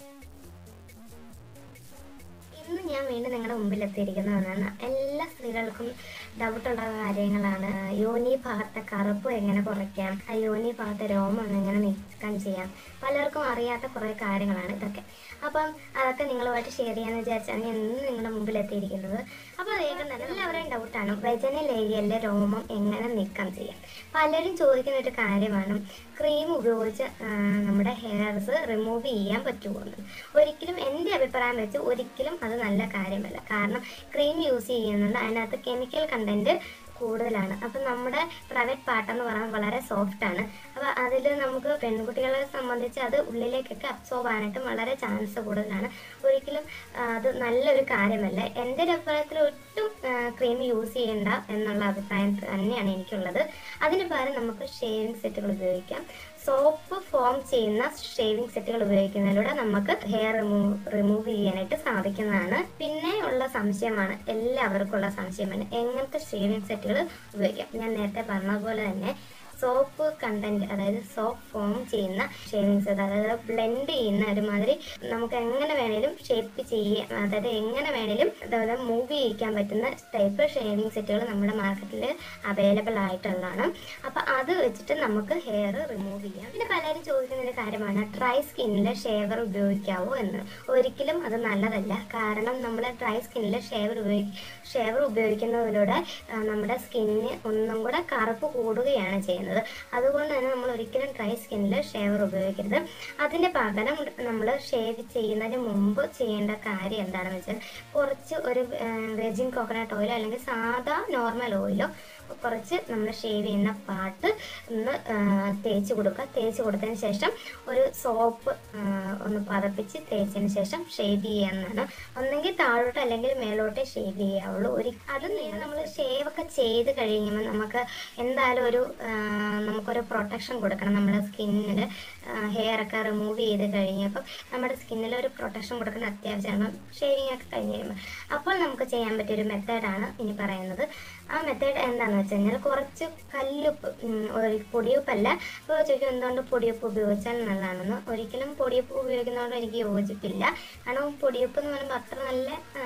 ഇന്ന് ഞാൻ വീണ്ടും നിങ്ങളുടെ മുമ്പിൽ എത്തിയിരിക്കുന്നതാണ് എല്ലാ സ്ത്രീകൾക്കും ഡൗട്ടുള്ള കാര്യങ്ങളാണ് യോനി ഭാഗത്തെ കറുപ്പ് എങ്ങനെ കുറയ്ക്കാം ആ യോനി ഭാഗത്തെ രോമം എങ്ങനെ നീക്കം ചെയ്യാം പലർക്കും അറിയാത്ത കുറേ കാര്യങ്ങളാണ് ഇതൊക്കെ അപ്പം അതൊക്കെ നിങ്ങളുമായിട്ട് ഷെയർ ചെയ്യാന്ന് വിചാരിച്ചാണ് ഞാൻ ഇന്ന് നിങ്ങളുടെ മുമ്പിൽ എത്തിയിരിക്കുന്നത് അപ്പോൾ വേഗം തന്നെ എല്ലാവരെയും ഡൗട്ടാണ് വെജനൽ ഏരിയയിലെ രോമം എങ്ങനെ നീക്കം ചെയ്യാം പലരും ചോദിക്കുന്ന ഒരു കാര്യമാണ് ക്രീം ഉപയോഗിച്ച് ആ, നമ്മുടെ ഹെയർസ് റിമൂവ് ചെയ്യാൻ പറ്റുമോ എന്ന് ഒരിക്കലും എൻ്റെ അഭിപ്രായം വെച്ച് ഒരിക്കലും അത് നല്ല കാര്യമല്ല കാരണം ക്രീം യൂസ് ചെയ്യുന്നുണ്ട് അതിനകത്ത് കെമിക്കൽ കണ്ടന്റ് കൂടുതലാണ് അപ്പം നമ്മുടെ പ്രൈവറ്റ് പാർട്ട് എന്ന് പറയുന്നത് വളരെ സോഫ്റ്റ് ആണ് അപ്പോൾ അതിൽ നമുക്ക് പെൺകുട്ടികളെ സംബന്ധിച്ച് അത് ഉള്ളിലേക്കൊക്കെ അബ്സോർബ് ആകാനായിട്ട് വളരെ ചാൻസ് കൂടുതലാണ് ഒരിക്കലും ആ, അത് നല്ലൊരു കാര്യമല്ല എൻ്റെ ഒരു അഭിപ്രായത്തിൽ ഒട്ടും ക്രീം യൂസ് ചെയ്യണ്ട എന്നുള്ള അഭിപ്രായം തന്നെയാണ് എനിക്കുള്ളത് അതിന് പകരം നമുക്ക് ഷേവിംഗ് സെറ്റുകൾ ഉപയോഗിക്കാം സോപ്പ് ഫോം ചെയ്യുന്ന ഷേവിംഗ് സെറ്റുകൾ ഉപയോഗിക്കുന്നതിലൂടെ നമുക്ക് ഹെയർ റിമൂവ് റിമൂവ് ചെയ്യാനായിട്ട് സാധിക്കുന്നതാണ് പിന്നെ ഉള്ള സംശയമാണ് എല്ലാവർക്കും ഉള്ള സംശയമാണ് എങ്ങനത്തെ ഷേവിംഗ് സെറ്റുകൾ ഉപയോഗിക്കാം ഞാൻ നേരത്തെ പറഞ്ഞ പോലെ തന്നെ സോപ്പ് കണ്ടന്റ് അതായത് സോപ്പ് ഫോം ചെയ്യുന്ന ഷേവിംഗ് സെറ്റ് അതായത് ബ്ലെൻഡ് ചെയ്യുന്ന ഒരുമാതിരി നമുക്ക് എങ്ങനെ വേണേലും ഷേപ്പ് ചെയ്യാം അതായത് എങ്ങനെ വേണേലും അതായത് മൂവ് ചെയ്യിക്കാൻ പറ്റുന്ന ടൈപ്പ് ഷേവിംഗ് സെറ്റുകൾ നമ്മുടെ മാർക്കറ്റിൽ അവൈലബിൾ ആയിട്ടുള്ളതാണ് അപ്പോൾ അത് വെച്ചിട്ട് നമുക്ക് ഹെയർ റിമൂവ് ചെയ്യാം പിന്നെ പലരും ചോദിക്കുന്ന ഒരു കാര്യമാണ് ഡ്രൈ സ്കിന്നിൽ ഷേവർ ഉപയോഗിക്കാവോ എന്ന് ഒരിക്കലും അത് നല്ലതല്ല കാരണം നമ്മൾ ഡ്രൈ സ്കിന്നിൽ ഷേവർ ഉപയോഗി ഷേവർ ഉപയോഗിക്കുന്നതിലൂടെ ആ, നമ്മുടെ സ്കിന്നിന് ഒന്നും കൂടെ കറുപ്പ് കൂടുകയാണ് ചെയ്യുന്നത് അതുകൊണ്ട് തന്നെ നമ്മൾ ഒരിക്കലും ഡ്രൈ സ്കിന്നിൽ ഷേവർ ഉപയോഗിക്കരുത് അതിൻ്റെ പകരം നമ്മൾ ഷേവ് ചെയ്യുന്നതിന് മുമ്പ് ചെയ്യേണ്ട കാര്യം എന്താണെന്ന് വെച്ചാൽ കുറച്ച് ഒരു വെജിൻ കോക്കനട്ട് ഓയിലോ അല്ലെങ്കിൽ സാധാ നോർമൽ ഓയിലോ കുറച്ച് നമ്മൾ ഷേവ് ചെയ്യുന്ന പാട്ട് ഒന്ന് ആ, തേച്ച് കൊടുക്കുക തേച്ച് കൊടുത്തതിന് ശേഷം ഒരു സോപ്പ് ഒന്ന് പതപ്പിച്ച് തേച്ചതിന് ശേഷം ഷേവ് ചെയ്യാവുന്നതാണ് ഒന്നെങ്കിൽ താഴോട്ട് അല്ലെങ്കിൽ മേലോട്ട് ഷേവ് ചെയ്യാവുള്ളൂ ഒരു അത് നമ്മൾ ഷേവ് ഒക്കെ ചെയ്ത് കഴിയുമ്പോൾ നമുക്ക് എന്തായാലും ഒരു ആ, നമുക്കൊരു പ്രൊട്ടക്ഷൻ കൊടുക്കണം നമ്മുടെ സ്കിന്നിൽ ഹെയർ ഒക്കെ റിമൂവ് ചെയ്ത് കഴിഞ്ഞപ്പോൾ നമ്മുടെ സ്കിന്നിൽ ഒരു പ്രൊട്ടക്ഷൻ കൊടുക്കുന്ന അത്യാവശ്യമാണ് ഷേവിങ് ഒക്കെ കഴിഞ്ഞ് കഴിയുമ്പോൾ അപ്പോൾ നമുക്ക് ചെയ്യാൻ പറ്റിയ ഒരു മെത്തേഡാണ് ഇനി പറയുന്നത് ആ മെത്തേഡ് എന്താണെന്ന് വെച്ച് കഴിഞ്ഞാൽ കുറച്ച് കല്ലുപ്പ് ഉം, ഒരു പൊടിയുപ്പല്ല അപ്പോൾ ചോദിക്കും എന്തുകൊണ്ട് പൊടിയുപ്പ് ഉപയോഗിച്ചാൽ നല്ലതാണെന്ന് ഒരിക്കലും പൊടിയുപ്പ് ഉപയോഗിക്കുന്നതുകൊണ്ട് എനിക്ക് യോജിപ്പില്ല കാരണം പൊടിയുപ്പ് എന്ന് പറയുമ്പോൾ അത്ര നല്ല ആ,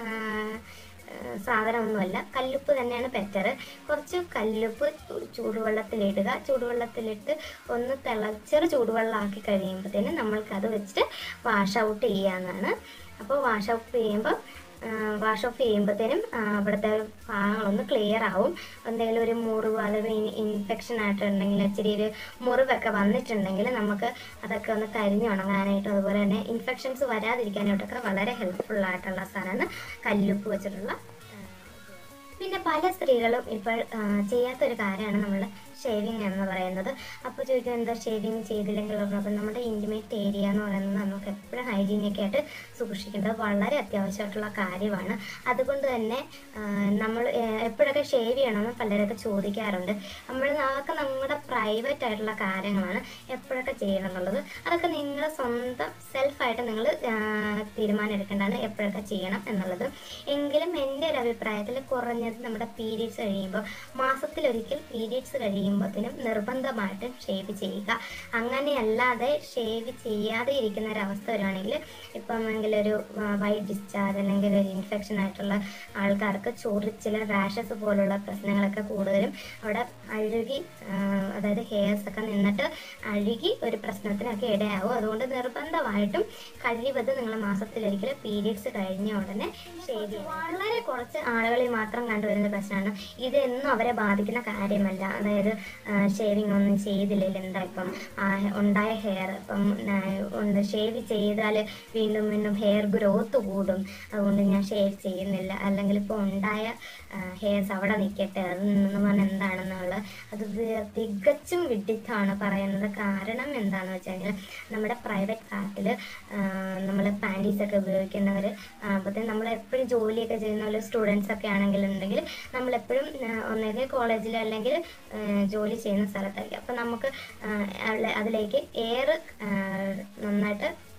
ആ, സാധനമൊന്നുമല്ല കല്ലുപ്പ് തന്നെയാണ് ബെറ്റർ കുറച്ച് കല്ലുപ്പ് ചൂ- ചൂടുവെള്ളത്തിലിടുക ചൂടുവെള്ളത്തിലിട്ട് ഒന്ന് തിളച്ചൊരു ചൂടുവെള്ളമാക്കി കഴിയുമ്പോഴത്തേനും നമ്മൾക്ക് അത് വെച്ചിട്ട് വാഷ് ഔട്ട് ചെയ്യാവുന്നതാണ് അപ്പോൾ വാഷ് ഔട്ട് ചെയ്യുമ്പോൾ വാഷ് ഓഫ് ചെയ്യുമ്പോഴത്തേനും അവിടുത്തെ ഭാഗങ്ങളൊന്ന് ക്ലിയർ ആവും എന്തെങ്കിലും ഒരു മുറിവ് അല്ലെങ്കിൽ ഇൻഫെക്ഷൻ ആയിട്ടുണ്ടെങ്കിൽ ഇച്ചിരി ഒരു മുറിവൊക്കെ വന്നിട്ടുണ്ടെങ്കിൽ നമുക്ക് അതൊക്കെ ഒന്ന് കരിഞ്ഞ് ഉണങ്ങാനായിട്ടും അതുപോലെ തന്നെ ഇൻഫെക്ഷൻസ് വരാതിരിക്കാനായിട്ടൊക്കെ വളരെ ഹെൽപ്ഫുൾ ആയിട്ടുള്ള സാധനമാണ് കല്ലുപ്പ് വെച്ചിട്ടുള്ള ആ, പിന്നെ പല സ്ത്രീകളും ഇപ്പോൾ ആ, ചെയ്യാത്തൊരു കാര്യമാണ് നമ്മൾ ഷേവിങ് എന്ന് പറയുന്നത് അപ്പോൾ ചോദിക്കും എന്താ ഷേവിങ് ചെയ്തില്ലെങ്കിൽ അപ്പം നമ്മുടെ ഇൻറ്റിമേറ്റ് ഏരിയ എന്ന് പറയുന്നത് നമുക്ക് എപ്പോഴും ഹൈജീനിയൊക്കെ ആയിട്ട് സൂക്ഷിക്കേണ്ടത് വളരെ അത്യാവശ്യമായിട്ടുള്ള കാര്യമാണ് അതുകൊണ്ട് തന്നെ ആ, നമ്മൾ ഏ, എപ്പോഴൊക്കെ ഷേവ് ചെയ്യണമെന്ന് പലരൊക്കെ ചോദിക്കാറുണ്ട് നമ്മൾ അതൊക്കെ നമ്മുടെ പ്രൈവറ്റ് ആയിട്ടുള്ള കാര്യങ്ങളാണ് എപ്പോഴൊക്കെ ചെയ്യണം എന്നുള്ളത് അതൊക്കെ നിങ്ങൾ സ്വന്തം സെൽഫായിട്ട് നിങ്ങൾ തീരുമാനം എടുക്കേണ്ടതാണ് എപ്പോഴൊക്കെ ചെയ്യണം എന്നുള്ളത് എങ്കിലും എൻ്റെ ഒരു അഭിപ്രായത്തിൽ കുറഞ്ഞത് നമ്മുടെ പീരീഡ്സ് കഴിയുമ്പോൾ മാസത്തിലൊരിക്കൽ പീരീഡ്സ് കഴിയുമ്പോഴത്തേനും നിർബന്ധമായിട്ടും ഷേവ് ചെയ്യുക അങ്ങനെയല്ലാതെ ഷേവ് ചെയ്യാതെ ഇരിക്കുന്ന ഒരവസ്ഥ വരുവാണെങ്കിൽ ഇപ്പം എങ്കിൽ ഒരു വൈറ്റ് ഡിസ്ചാർജ് അല്ലെങ്കിൽ ഒരു ഇൻഫെക്ഷൻ ആയിട്ടുള്ള ആൾക്കാർക്ക് ചൊറിച്ചിൽ റാഷസ് പോലുള്ള പ്രശ്നങ്ങളൊക്കെ കൂടുതലും അവിടെ അഴുകി ആ, അതായത് ഹെയർസ് ഒക്കെ നിന്നിട്ട് അഴുകി ഒരു പ്രശ്നത്തിനൊക്കെ ഇടയാവും അതുകൊണ്ട് നിർബന്ധമായിട്ടും കഴിവത് നിങ്ങൾ മാസത്തിലൊരിക്കൽ പീരീഡ്സ് കഴിഞ്ഞ ഉടനെ ഷേവ് ചെയ്യും വളരെ കുറച്ച് ആളുകളിൽ മാത്രം കണ്ടുവരുന്ന പ്രശ്നമാണ് ഇതെന്നും അവരെ ബാധിക്കുന്ന കാര്യമല്ല അതായത് ഷേവിങ് ഒന്നും ചെയ്തില്ലെങ്കിൽ എന്താ ഇപ്പം ആ, ഉണ്ടായ ഹെയർ ഇപ്പം ആ, ഉണ്ട് ഷേവ് ചെയ്താൽ വീണ്ടും വീണ്ടും ഹെയർ ഗ്രോത്ത് കൂടും അതുകൊണ്ട് ഞാൻ ഷേവ് ചെയ്യുന്നില്ല അല്ലെങ്കിൽ ഇപ്പോൾ ഉണ്ടായ ഹെയർസ് അവിടെ നിൽക്കട്ടെ അത് നിന്ന് പറഞ്ഞാൽ എന്താണെന്നുള്ള അത് തി- തികച്ചും വിഡിത്താണ് പറയുന്നത് കാരണം എന്താണെന്ന് വെച്ച് കഴിഞ്ഞാൽ നമ്മുടെ പ്രൈവറ്റ് പാർട്ടിൽ നമ്മൾ പാൻറ്റീസ് ഒക്കെ ഉപയോഗിക്കുന്നവർ അപ്പോഴത്തേക്കും നമ്മൾ എപ്പോഴും ജോലിയൊക്കെ ചെയ്യുന്ന ഒരു സ്റ്റുഡൻസ് ഒക്കെ ആണെങ്കിലുണ്ടെങ്കിൽ നമ്മളെപ്പോഴും ഒന്നുകിൽ കോളേജിൽ അല്ലെങ്കിൽ ആ, ജോലി ചെയ്യുന്ന സ്ഥലത്തായിരിക്കും അപ്പം നമുക്ക് ആ, അതിലെ- അതിലേക്ക് എയർ നന്നായിട്ട്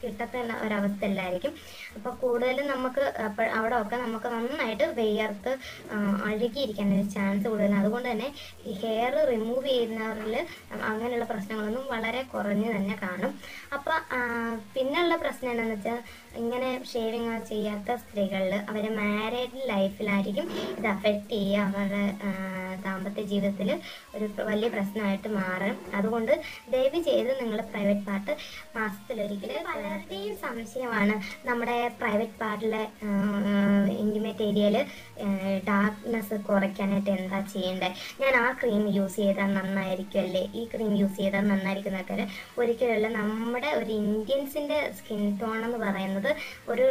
കിട്ടത്ത ഒരവസ്ഥയിലായിരിക്കും അപ്പോൾ കൂടുതലും നമുക്ക് അപ്പോൾ അവിടെ ഒക്കെ നമുക്ക് നന്നായിട്ട് വിയർത്ത് ആ, അഴുകിയിരിക്കാൻ ഒരു ചാൻസ് കൂടുതലാണ് അതുകൊണ്ട് തന്നെ ഈ ഹെയർ റിമൂവ് ചെയ്യുന്നവരിൽ അങ്ങനെയുള്ള പ്രശ്നങ്ങളൊന്നും വളരെ കുറഞ്ഞ് തന്നെ കാണും അപ്പോൾ പിന്നെയുള്ള പ്രശ്നം എന്താണെന്ന് വെച്ചാൽ ഇങ്ങനെ ഷേവിങ് ചെയ്യാത്ത സ്ത്രീകളിൽ അവർ മാരീഡ് ലൈഫിലായിരിക്കും ഇത് അഫക്റ്റ് ചെയ്യുക അവരുടെ ആ, ദാമ്പത്യ ജീവിതത്തിൽ ഒരു പ്ര- വലിയ പ്രശ്നമായിട്ട് മാറും അതുകൊണ്ട് ദയവ് ചെയ്ത് നിങ്ങൾ പ്രൈവറ്റ് പാർട്ട് മാസത്തിലൊരിക്കൽ പലരുടെയും സംശയമാണ് നമ്മുടെ പ്രൈവറ്റ് പാർട്ടിലെ ഇൻറ്റിമേറ്റ് ഏരിയയിൽ ഡാർക്ക്നെസ് കുറയ്ക്കാനായിട്ട് എന്താ ചെയ്യേണ്ടത് ഞാൻ ആ ക്രീം യൂസ് ചെയ്താൽ നന്നായിരിക്കും അല്ലേ ഈ ക്രീം യൂസ് ചെയ്താൽ നന്നായിരിക്കും എന്നൊക്കെ ഒരിക്കലല്ല നമ്മുടെ ഒരു ഇന്ത്യൻസിൻ്റെ സ്കിൻ ടോൺ എന്ന് പറയുന്നത് ഒരു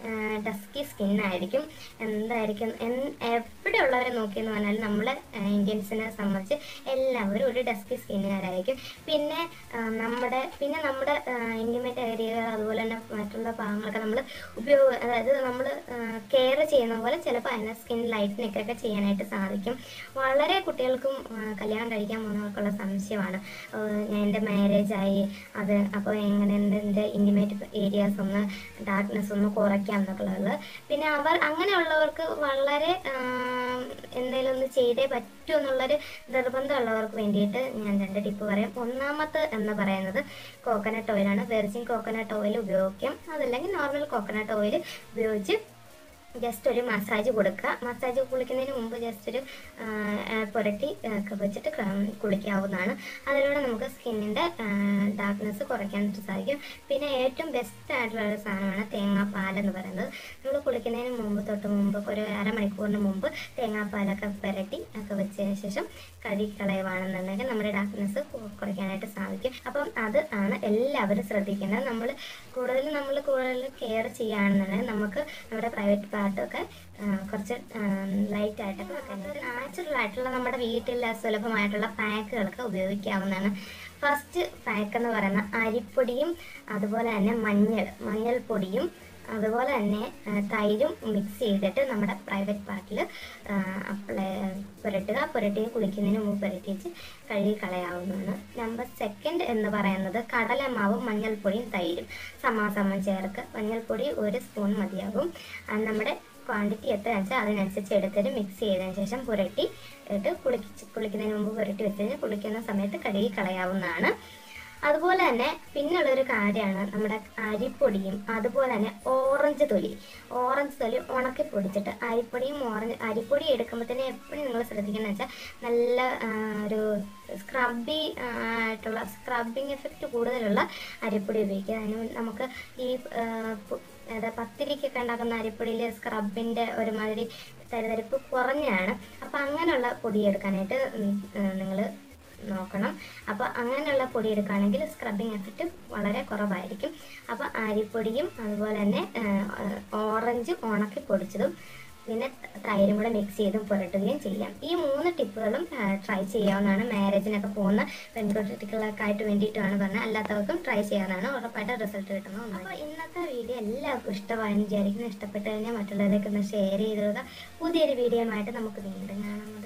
ഡസ്കി സ്കിൻ ആയിരിക്കും എന്തായിരിക്കും എൻ- എവിടെയുള്ളവരെ നോക്കിയെന്ന് പറഞ്ഞാൽ നമ്മളെ ഇന്ത്യൻസിനെ സംബന്ധിച്ച് എല്ലാവരും ഒരു ഡസ്കി സ്കിന്നുകാരായിരിക്കും പിന്നെ ആ, നമ്മുടെ പിന്നെ നമ്മുടെ ഇൻറ്റിമേറ്റ് ഏരിയകൾ അതുപോലെ തന്നെ മറ്റുള്ള ഭാഗങ്ങളൊക്കെ നമ്മൾ ഉപയോഗ അതായത് നമ്മൾ കെയർ ചെയ്യുന്ന പോലെ ചിലപ്പോൾ അതിനെ സ്കിൻ ലൈറ്റിനൊക്കെ ചെയ്യാനായിട്ട് സാധിക്കും വളരെ കുട്ടികൾക്കും ആ, കല്യാണം കഴിക്കാൻ പോകുന്നവർക്കുള്ള സംശയമാണ് ആ, ഞാൻ എൻ്റെ മാരേജ് ആയി അത് അപ്പോൾ എങ്ങനെ എൻ്റെ എൻ്റെ ഇൻറ്റിമേറ്റ് ഏരിയാസ് ഒന്ന് ഡാർക്ക്നെസ് ഒന്ന് കുറയ്ക്കാം എന്നൊക്കെ ഉള്ളത് പിന്നെ അവർ അങ്ങനെയുള്ളവർക്ക് വളരെ എന്തെങ്കിലും ഒന്ന് ചെയ്തേ പറ്റൂ എന്നുള്ളൊരു നിർബന്ധമുള്ളവർക്ക് വേണ്ടിയിട്ട് ഞാൻ രണ്ട് ടിപ്പ് പറയാം ഒന്നാമത്തെ എന്ന് പറയുന്നത് കോക്കനട്ട് ഓയിലാണ് വെർജിൻ കോക്കനട്ട് ഓയിൽ ഉപയോഗിക്കാം അതല്ലെങ്കിൽ നോർമൽ കോക്കനട്ട് ഓയിൽ ഉപയോഗിച്ച് ജസ്റ്റ് ഒരു മസാജ് കൊടുക്കുക മസാജ് കുളിക്കുന്നതിന് മുമ്പ് ജസ്റ്റ് ഒരു ആ, ആ, പുരട്ടി ആ, ഒക്കെ വെച്ചിട്ട് ക- കുളിക്കാവുന്നതാണ് അതിലൂടെ നമുക്ക് സ്കിന്നിൻ്റെ ഡാർക്ക്നെസ് കുറയ്ക്കാനായിട്ട് സാധിക്കും പിന്നെ ഏറ്റവും ബെസ്റ്റ് ആയിട്ടുള്ള ഒരു സാധനമാണ് തേങ്ങാപ്പാൽ എന്ന് പറയുന്നത് നമ്മൾ കുളിക്കുന്നതിന് മുമ്പ് തൊട്ട് മുമ്പ് ഒരു അരമണിക്കൂറിന് മുമ്പ് തേങ്ങാപ്പാലൊക്കെ പുരട്ടി ഒക്കെ വെച്ചതിന് ശേഷം കഴുകി കളയുവാണെന്നുണ്ടെങ്കിൽ നമ്മുടെ ഡാർക്ക്നെസ് കുറയ്ക്കാനായിട്ട് സാധിക്കും അപ്പം അത് ആണ് എല്ലാവരും ശ്രദ്ധിക്കേണ്ടത് നമ്മൾ കൂടുതൽ നമ്മൾ കൂടുതൽ കെയർ ചെയ്യുകയാണെന്നുണ്ടെങ്കിൽ നമുക്ക് നമ്മുടെ പ്രൈവറ്റ് പാർട്ടൊക്കെ കുറച്ച് ലൈറ്റ് ആയിട്ടൊക്കെ വെക്കാൻ നാച്ചുറൽ ആയിട്ടുള്ള നമ്മുടെ വീട്ടിൽ സുലഭമായിട്ടുള്ള പാക്കുകളൊക്കെ ഉപയോഗിക്കാവുന്നതാണ് ഫസ്റ്റ് പാക്ക് എന്ന് പറയുന്ന അരിപ്പൊടിയും അതുപോലെ തന്നെ മഞ്ഞൾ മഞ്ഞൾപ്പൊടിയും അതുപോലെ തന്നെ ആ, തൈരും മിക്സ് ചെയ്തിട്ട് നമ്മുടെ പ്രൈവറ്റ് പാർട്ടിൽ അപ്ലൈ പുരട്ടുക പുരട്ടി കുളിക്കുന്നതിന് മുമ്പ് പുരട്ടി വെച്ച് കഴുകി കളയാവുന്നതാണ് നമ്പർ സെക്കൻഡ് എന്ന് പറയുന്നത് കടലമാവും മഞ്ഞൾപ്പൊടിയും തൈരും സമാസമം ചേർക്കുക മഞ്ഞൾപ്പൊടി ഒരു സ്പൂൺ മതിയാകും ആ, നമ്മുടെ ക്വാണ്ടിറ്റി എത്രയാണെന്ന് വെച്ചാൽ അതിനനുസരിച്ച് എടുത്തിട്ട് മിക്സ് ചെയ്തതിന് ശേഷം പുരട്ടി ഇട്ട് കുളിച്ച് കുളിക്കുന്നതിന് മുമ്പ് പുരട്ടി വെച്ച് കഴിഞ്ഞാൽ കുളിക്കുന്ന സമയത്ത് കഴുകി കളയാവുന്നതാണ് അതുപോലെ തന്നെ പിന്നുള്ളൊരു കാര്യമാണ് നമ്മുടെ അരിപ്പൊടിയും അതുപോലെ തന്നെ ഓറഞ്ച് തൊലി ഓറഞ്ച് തൊലി ഉണക്കി പൊടിച്ചിട്ട് അരിപ്പൊടിയും ഓറഞ്ച് അരിപ്പൊടി എടുക്കുമ്പോൾ തന്നെ എപ്പോഴും നിങ്ങൾ ശ്രദ്ധിക്കുന്നത് വെച്ചാൽ നല്ല ആ, ഒരു സ്ക്രബി ആയിട്ടുള്ള സ്ക്രബിങ് എഫക്റ്റ് കൂടുതലുള്ള അരിപ്പൊടി ഉപയോഗിക്കുക അതിന് നമുക്ക് ഈ ആ, പു- അതായത് പത്തിരിക്കൊക്കെ ഉണ്ടാക്കുന്ന അരിപ്പൊടിയിൽ സ്ക്രബിൻ്റെ ഒരുമാതിരി തരിതരിപ്പ് കുറഞ്ഞാണ് അപ്പം അങ്ങനെയുള്ള പൊടി എടുക്കാനായിട്ട് നിങ്ങൾ നോക്കണം അപ്പോൾ അങ്ങനെയുള്ള പൊടി എടുക്കുകയാണെങ്കിൽ സ്ക്രബിങ് എഫക്റ്റ് വളരെ കുറവായിരിക്കും അപ്പോൾ അരിപ്പൊടിയും അതുപോലെ തന്നെ ആ, ഓറഞ്ച് ഉണക്കി പൊടിച്ചതും പിന്നെ തൈരും കൂടെ മിക്സ് ചെയ്തും പുരട്ടുകയും ചെയ്യാം ഈ മൂന്ന് ടിപ്പുകളും ട്രൈ ചെയ്യാവുന്നതാണ് മാരേജിനൊക്കെ പോകുന്ന പെൺകുട്ടികൾക്കൊക്കെ ആയിട്ട് വേണ്ടിയിട്ടാണ് പറഞ്ഞത് അല്ലാത്തവർക്കും ട്രൈ ചെയ്യാവുന്നതാണ് ഉറപ്പായിട്ട് റിസൾട്ട് കിട്ടുന്നത് അപ്പോൾ ഇന്നത്തെ വീഡിയോ എല്ലാവർക്കും ഇഷ്ടമായെന്ന് വിചാരിക്കുന്നു ഇഷ്ടപ്പെട്ട് കഴിഞ്ഞാൽ മറ്റുള്ളവരൊക്കെ ഒന്ന് ഷെയർ ചെയ്തിടുക പുതിയൊരു വീഡിയോ ആയിട്ട് നമുക്ക് വീണ്ടും കാണാം